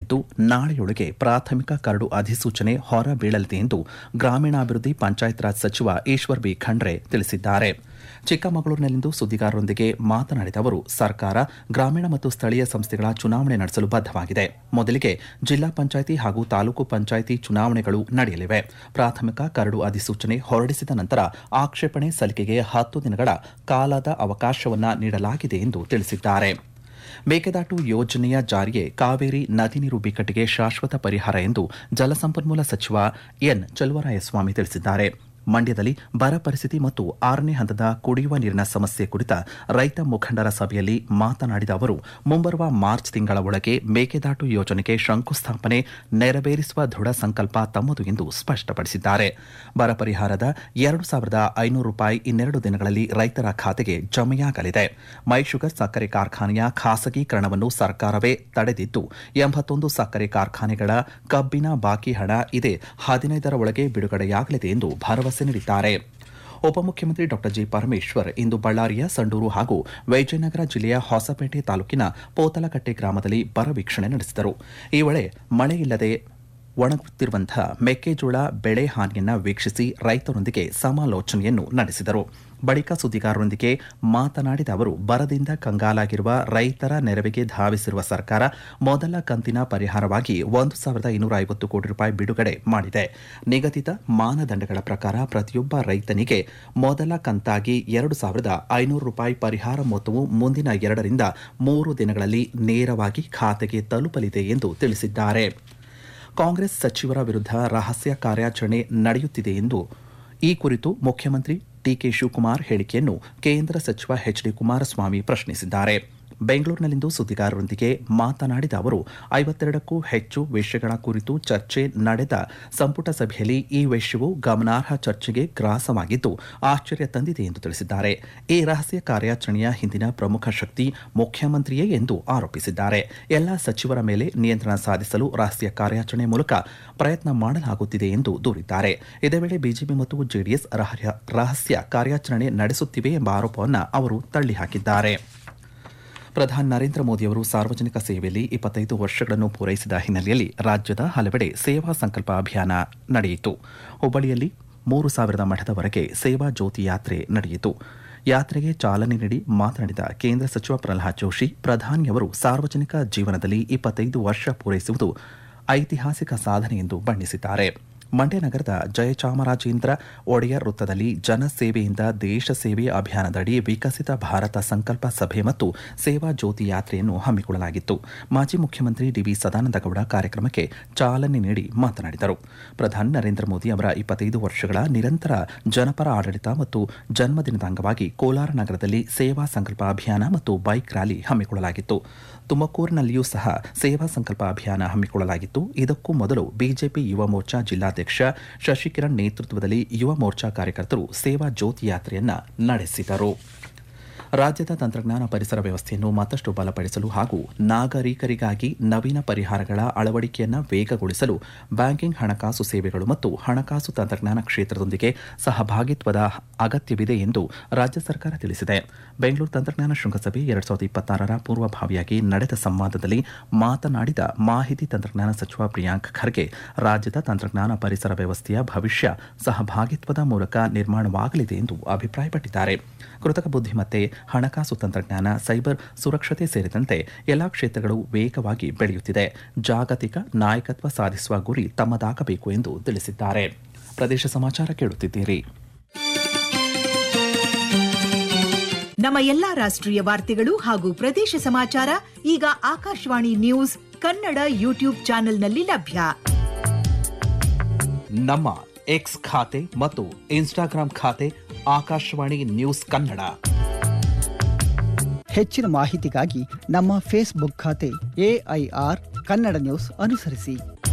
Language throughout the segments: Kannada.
ಇದ್ದು ನಾಳೆಯೊಳಗೆ ಪ್ರಾಥಮಿಕ ಕರಡು ಅಧಿಸೂಚನೆ ಹೊರಬೀಳಲಿದೆ ಎಂದು ಗ್ರಾಮೀಣಾಭಿವೃದ್ಧಿ ಪಂಚಾಯತ್ ರಾಜ್ ಸಚಿವ ಈಶ್ವರ್ ಬಿ ಖಂಡ್ರೆ ತಿಳಿಸಿದ್ದಾರೆ ಚಿಕ್ಕಮಗಳೂರಿನಲ್ಲಿಂದು ಸುದ್ದಿಗಾರರೊಂದಿಗೆ ಮಾತನಾಡಿದ ಅವರು ಸರ್ಕಾರ ಗ್ರಾಮೀಣ ಮತ್ತು ಸ್ಥಳೀಯ ಸಂಸ್ಥೆಗಳ ಚುನಾವಣೆ ನಡೆಸಲು ಬದ್ಧವಾಗಿದೆ ಮೊದಲಿಗೆ ಜಿಲ್ಲಾ ಪಂಚಾಯಿತಿ ಹಾಗೂ ತಾಲೂಕು ಪಂಚಾಯಿತಿ ಚುನಾವಣೆಗಳು ನಡೆಯಲಿವೆ ಪ್ರಾಥಮಿಕ ಕರಡು ಅಧಿಸೂಚನೆ ಹೊರಡಿಸಿದ ನಂತರ ಆಕ್ಷೇಪಣೆ ಸಲ್ಲಿಕೆಗೆ ಹತ್ತು ದಿನಗಳ ಕಾಲದ ಅವಕಾಶವನ್ನ ನೀಡಲಾಗಿದೆ ಎಂದು ತಿಳಿಸಿದ್ದಾರೆ ಮೇಕೆದಾಟು ಯೋಜನೆಯ ಜಾರಿಗೆ ಕಾವೇರಿ ನದಿ ನೀರು ಬಿಕ್ಕಟ್ಟಿಗೆ ಶಾಶ್ವತ ಪರಿಹಾರ ಎಂದು ಜಲಸಂಪನ್ಮೂಲ ಸಚಿವ ಎನ್ ಚಲುವರಾಯಸ್ವಾಮಿ ತಿಳಿಸಿದ್ದಾರೆ ಮಂಡ್ಯದಲ್ಲಿ ಬರ ಪರಿಸ್ಥಿತಿ ಮತ್ತು ಆರನೇ ಹಂತದ ಕುಡಿಯುವ ನೀರಿನ ಸಮಸ್ಯೆ ಕುರಿತ ರೈತ ಮುಖಂಡರ ಸಭೆಯಲ್ಲಿ ಮಾತನಾಡಿದ ಅವರು ಮುಂಬರುವ ಮಾರ್ಚ್ ತಿಂಗಳ ಒಳಗೆ ಮೇಕೆದಾಟು ಯೋಜನೆಗೆ ಶಂಕುಸ್ಥಾಪನೆ ನೆರವೇರಿಸುವ ದೃಢ ಸಂಕಲ್ಪ ತಮ್ಮದು ಎಂದು ಸ್ಪಷ್ಟಪಡಿಸಿದ್ದಾರೆ ಬರ ಪರಿಹಾರದ ಎರಡು ಸಾವಿರದ ಐನೂರು ರೂಪಾಯಿ ಇನ್ನೆರಡು ದಿನಗಳಲ್ಲಿ ರೈತರ ಖಾತೆಗೆ ಜಮೆಯಾಗಲಿದೆ ಮೈಶುಗರ್ ಸಕ್ಕರೆ ಕಾರ್ಖಾನೆಯ ಖಾಸಗೀಕರಣವನ್ನು ಸರ್ಕಾರವೇ ತಡೆದಿದ್ದು ಎಂಬತ್ತೊಂದು ಸಕ್ಕರೆ ಕಾರ್ಖಾನೆಗಳ ಕಬ್ಬಿನ ಬಾಕಿ ಹಣ ಇದೇ ಹದಿನೈದರ ಒಳಗೆ ಬಿಡುಗಡೆಯಾಗಲಿದೆ ಎಂದು ಭರವಸೆ ನೀಡಿದ್ದಾರೆ ಉಪಮುಖ್ಯಮಂತ್ರಿ ಡಾ ಜಿ ಪರಮೇಶ್ವರ್ ಇಂದು ಬಳ್ಳಾರಿಯ ಸಂಡೂರು ಹಾಗೂ ವಿಜಯನಗರ ಜಿಲ್ಲೆಯ ಹೊಸಪೇಟೆ ತಾಲೂಕಿನ ಪೋತಲಕಟ್ಟೆ ಗ್ರಾಮದಲ್ಲಿ ಬರ ವೀಕ್ಷಣೆ ನಡೆಸಿದರು ಈ ವೇಳೆ ಮಳೆಯಿಲ್ಲದೆ ಒಣಗುತ್ತಿರುವಂತಹ ಮೆಕ್ಕೆಜೋಳ ಬೆಳೆ ಹಾನಿಯನ್ನ ವೀಕ್ಷಿಸಿ ರೈತರೊಂದಿಗೆ ಸಮಾಲೋಚನೆಯನ್ನು ನಡೆಸಿದರು ಬಳಿಕ ಸುದ್ದಿಗಾರರೊಂದಿಗೆ ಮಾತನಾಡಿದ ಅವರು ಬರದಿಂದ ಕಂಗಾಲಾಗಿರುವ ರೈತರ ನೆರವಿಗೆ ಧಾವಿಸಿರುವ ಸರ್ಕಾರ ಮೊದಲ ಕಂತಿನ ಪರಿಹಾರವಾಗಿ ಒಂದು ಸಾವಿರದ ಇನ್ನೂರ ಐವತ್ತು ಕೋಟಿ ರೂಪಾಯಿ ಬಿಡುಗಡೆ ಮಾಡಿದೆ ನಿಗದಿತ ಮಾನದಂಡಗಳ ಪ್ರಕಾರ ಪ್ರತಿಯೊಬ್ಬ ರೈತನಿಗೆ ಮೊದಲ ಕಂತಾಗಿ ಎರಡು ಸಾವಿರದ ಐನೂರು ರೂಪಾಯಿ ಪರಿಹಾರ ಮೊತ್ತವು ಮುಂದಿನ ಎರಡರಿಂದ ಮೂರು ದಿನಗಳಲ್ಲಿ ನೇರವಾಗಿ ಖಾತೆಗೆ ತಲುಪಲಿದೆ ಎಂದು ತಿಳಿಸಿದ್ದಾರೆ ಕಾಂಗ್ರೆಸ್ ಸಚಿವರ ವಿರುದ್ಧ ರಹಸ್ಯ ಕಾರ್ಯಾಚರಣೆ ನಡೆಯುತ್ತಿದೆ ಎಂದು ಈ ಕುರಿತು ಮುಖ್ಯಮಂತ್ರಿ ಡಿಕೆ ಶಿವಕುಮಾರ್ ಹೇಳಿಕೆಯನ್ನು ಕೇಂದ್ರ ಸಚಿವ ಎಚ್ ಡಿ ಕುಮಾರಸ್ವಾಮಿ ಪ್ರಶ್ನಿಸಿದ್ದಾರೆ ಬೆಂಗಳೂರಿನಲ್ಲಿಂದು ಸುದ್ದಿಗಾರರೊಂದಿಗೆ ಮಾತನಾಡಿದ ಅವರು ಐವತ್ತೆರಡಕ್ಕೂ ಹೆಚ್ಚು ವಿಷಯಗಳ ಕುರಿತು ಚರ್ಚೆ ನಡೆದ ಸಂಪುಟ ಸಭೆಯಲ್ಲಿ ಈ ವಿಷಯವು ಗಮನಾರ್ಹ ಚರ್ಚೆಗೆ ಗ್ರಾಸವಾಗಿದ್ದು ಆಶ್ಚರ್ಯ ತಂದಿದೆ ಎಂದು ತಿಳಿಸಿದ್ದಾರೆ ಈ ರಹಸ್ಯ ಕಾರ್ಯಾಚರಣೆಯ ಹಿಂದಿನ ಪ್ರಮುಖ ಶಕ್ತಿ ಮುಖ್ಯಮಂತ್ರಿಯೇ ಎಂದು ಆರೋಪಿಸಿದ್ದಾರೆ ಎಲ್ಲ ಸಚಿವರ ಮೇಲೆ ನಿಯಂತ್ರಣ ಸಾಧಿಸಲು ರಹಸ್ಯ ಕಾರ್ಯಾಚರಣೆ ಮೂಲಕ ಪ್ರಯತ್ನ ಮಾಡಲಾಗುತ್ತಿದೆ ಎಂದು ದೂರಿದ್ದಾರೆ ಇದೇ ವೇಳೆ ಬಿಜೆಪಿ ಮತ್ತು ಜೆಡಿಎಸ್ ರಹಸ್ಯ ಕಾರ್ಯಾಚರಣೆ ನಡೆಸುತ್ತಿವೆ ಎಂಬ ಆರೋಪವನ್ನು ಅವರು ತಳ್ಳಿಹಾಕಿದ್ದಾರೆ ಪ್ರಧಾನಿ ನರೇಂದ್ರ ಮೋದಿಯವರು ಸಾರ್ವಜನಿಕ ಸೇವೆಯಲ್ಲಿ ಇಪ್ಪತ್ತೈದು ವರ್ಷಗಳನ್ನು ಪೂರೈಸಿದ ಹಿನ್ನೆಲೆಯಲ್ಲಿ ರಾಜ್ಯದ ಹಲವೆಡೆ ಸೇವಾ ಸಂಕಲ್ಪ ಅಭಿಯಾನ ನಡೆಯಿತು ಹುಬ್ಬಳ್ಳಿಯಲ್ಲಿ ಮೂರು ಸಾವಿರದ ಮಠದವರೆಗೆ ಸೇವಾ ಜ್ಯೋತಿ ಯಾತ್ರೆ ನಡೆಯಿತು ಯಾತ್ರೆಗೆ ಚಾಲನೆ ನೀಡಿ ಮಾತನಾಡಿದ ಕೇಂದ್ರ ಸಚಿವ ಪ್ರಹ್ಲಾದ್ ಜೋಶಿ ಪ್ರಧಾನಿಯವರು ಸಾರ್ವಜನಿಕ ಜೀವನದಲ್ಲಿ ಇಪ್ಪತ್ತೈದು ವರ್ಷ ಪೂರೈಸುವುದು ಐತಿಹಾಸಿಕ ಸಾಧನೆ ಎಂದು ಬಣ್ಣಿಸಿದ್ದಾರೆ ಮಂಡ್ಯ ನಗರದ ಜಯಚಾಮರಾಜೇಂದ್ರ ಒಡೆಯರ್ ವೃತ್ತದಲ್ಲಿ ಜನಸೇವೆಯಿಂದ ದೇಶ ಸೇವೆ ಅಭಿಯಾನದಡಿ ವಿಕಸಿತ ಭಾರತ ಸಂಕಲ್ಪ ಸಭೆ ಮತ್ತು ಸೇವಾ ಜ್ಯೋತಿ ಯಾತ್ರೆಯನ್ನು ಹಮ್ಮಿಕೊಳ್ಳಲಾಗಿತ್ತು ಮಾಜಿ ಮುಖ್ಯಮಂತ್ರಿ ಡಿವಿ ಸದಾನಂದಗೌಡ ಕಾರ್ಯಕ್ರಮಕ್ಕೆ ಚಾಲನೆ ನೀಡಿ ಮಾತನಾಡಿದರು ಪ್ರಧಾನಿ ನರೇಂದ್ರ ಮೋದಿ ಅವರ ಇಪ್ಪತ್ತೈದು ವರ್ಷಗಳ ನಿರಂತರ ಜನಪರ ಆಡಳಿತ ಮತ್ತು ಜನ್ಮದಿನದ ಅಂಗವಾಗಿ ಕೋಲಾರ ನಗರದಲ್ಲಿ ಸೇವಾ ಸಂಕಲ್ಪ ಅಭಿಯಾನ ಮತ್ತು ಬೈಕ್ ರ್ಯಾಲಿ ಹಮ್ಮಿಕೊಳ್ಳಲಾಗಿತ್ತು ತುಮಕೂರಿನಲ್ಲಿಯೂ ಸಹ ಸೇವಾ ಸಂಕಲ್ಪ ಅಭಿಯಾನ ಹಮ್ಮಿಕೊಳ್ಳಲಾಗಿತ್ತು ಇದಕ್ಕೂ ಮೊದಲು ಬಿಜೆಪಿ ಯುವ ಮೋರ್ಚಾ ಜಿಲ್ಲಾಧ್ಯಕ್ಷ ಶಶಿಕಿರಣ್ ನೇತೃತ್ವದಲ್ಲಿ ಯುವ ಮೋರ್ಚಾ ಕಾರ್ಯಕರ್ತರು ಸೇವಾ ಜ್ಯೋತಿ ಯಾತ್ರೆಯನ್ನ ನಡೆಸಿದರು ರಾಜ್ಯದ ತಂತ್ರಜ್ಞಾನ ಪರಿಸರ ವ್ಯವಸ್ಥೆಯನ್ನು ಮತ್ತಷ್ಟು ಬಲಪಡಿಸಲು ಹಾಗೂ ನಾಗರಿಕರಿಗಾಗಿ ನವೀನ ಪರಿಹಾರಗಳ ಅಳವಡಿಕೆಯನ್ನು ವೇಗಗೊಳಿಸಲು ಬ್ಯಾಂಕಿಂಗ್ ಹಣಕಾಸು ಸೇವೆಗಳು ಮತ್ತು ಹಣಕಾಸು ತಂತ್ರಜ್ಞಾನ ಕ್ಷೇತ್ರದೊಂದಿಗೆ ಸಹಭಾಗಿತ್ವದ ಅಗತ್ಯವಿದೆ ಎಂದು ರಾಜ್ಯ ಸರ್ಕಾರ ತಿಳಿಸಿದೆ ಬೆಂಗಳೂರು ತಂತ್ರಜ್ಞಾನ ಶೃಂಗಸಭೆ ಎರಡ್ ಸಾವಿರದ ಇಪ್ಪತ್ತಾರರ ಪೂರ್ವಭಾವಿಯಾಗಿ ನಡೆದ ಸಂವಾದದಲ್ಲಿ ಮಾತನಾಡಿದ ಮಾಹಿತಿ ತಂತ್ರಜ್ಞಾನ ಸಚಿವ ಪ್ರಿಯಾಂಕ್ ಖರ್ಗೆ ರಾಜ್ಯದ ತಂತ್ರಜ್ಞಾನ ಪರಿಸರ ವ್ಯವಸ್ಥೆಯ ಭವಿಷ್ಯ ಸಹಭಾಗಿತ್ವದ ಮೂಲಕ ನಿರ್ಮಾಣವಾಗಲಿದೆ ಎಂದು ಅಭಿಪ್ರಾಯಪಟ್ಟಿದ್ದಾರೆ ಕೃತಕ ಬುದ್ಧಿಮತ್ತೆ ಹಣಕಾಸು ತಂತ್ರಜ್ಞಾನ ಸೈಬರ್ ಸುರಕ್ಷತೆ ಸೇರಿದಂತೆ ಎಲ್ಲಾ ಕ್ಷೇತ್ರಗಳು ವೇಗವಾಗಿ ಬೆಳೆಯುತ್ತಿದೆ ಜಾಗತಿಕ ನಾಯಕತ್ವ ಸಾಧಿಸುವ ಗುರಿ ತಮ್ಮದಾಗಬೇಕು ಎಂದು ತಿಳಿಸಿದ್ದಾರೆ ಪ್ರದೇಶ ಸಮಾಚಾರ ಕೇಳುತ್ತಿದ್ದೀರಿ ನಮ್ಮ ಎಲ್ಲಾ ರಾಷ್ಟ್ರೀಯ ವಾರ್ತೆಗಳು ಹಾಗೂ ಪ್ರದೇಶ ಸಮಾಚಾರ ಈಗ ಆಕಾಶವಾಣಿ ನ್ಯೂಸ್ ಕನ್ನಡ ಯೂಟ್ಯೂಬ್ ಚಾನೆಲ್ನಲ್ಲಿ ಲಭ್ಯ ನಮ್ಮ ಎಕ್ಸ್ ಖಾತೆ ಮತ್ತು ಇನ್ಸ್ಟಾಗ್ರಾಂ ಖಾತೆ ಆಕಾಶವಾಣಿ ನ್ಯೂಸ್ ಕನ್ನಡ ಹೆಚ್ಚಿನ ಮಾಹಿತಿಗಾಗಿ ನಮ್ಮ ಫೇಸ್ಬುಕ್ ಖಾತೆ ಎಐಆರ್ ಕನ್ನಡ ನ್ಯೂಸ್ ಅನುಸರಿಸಿ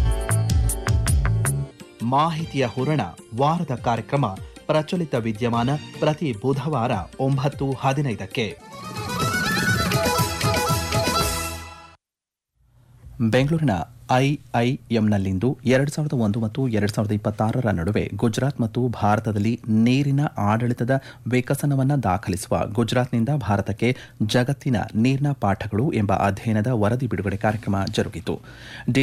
ಮಾಹಿತಿಯ ಹೂರಣ ವಾರದ ಕಾರ್ಯಕ್ರಮ ಪ್ರಚಲಿತ ವಿದ್ಯಮಾನ ಪ್ರತಿ ಬುಧವಾರ ಒಂಬತ್ತು ಹದಿನೈದಕ್ಕೆ ಬೆಂಗಳೂರಿನ ಐಐಎಂನಲ್ಲಿಂದು ಎರಡು ಸಾವಿರದ ಒಂದು ಮತ್ತು ಎರಡು ಸಾವಿರದ ಇಪ್ಪತ್ತಾರರ ನಡುವೆ ಗುಜರಾತ್ ಮತ್ತು ಭಾರತದಲ್ಲಿ ನೀರಿನ ಆಡಳಿತದ ವಿಕಸನವನ್ನು ದಾಖಲಿಸುವ ಗುಜರಾತ್ನಿಂದ ಭಾರತಕ್ಕೆ ಜಗತ್ತಿನ ನೀರಿನ ಪಾಠಗಳು ಎಂಬ ಅಧ್ಯಯನದ ವರದಿ ಬಿಡುಗಡೆ ಕಾರ್ಯಕ್ರಮ ಜರುಗಿತು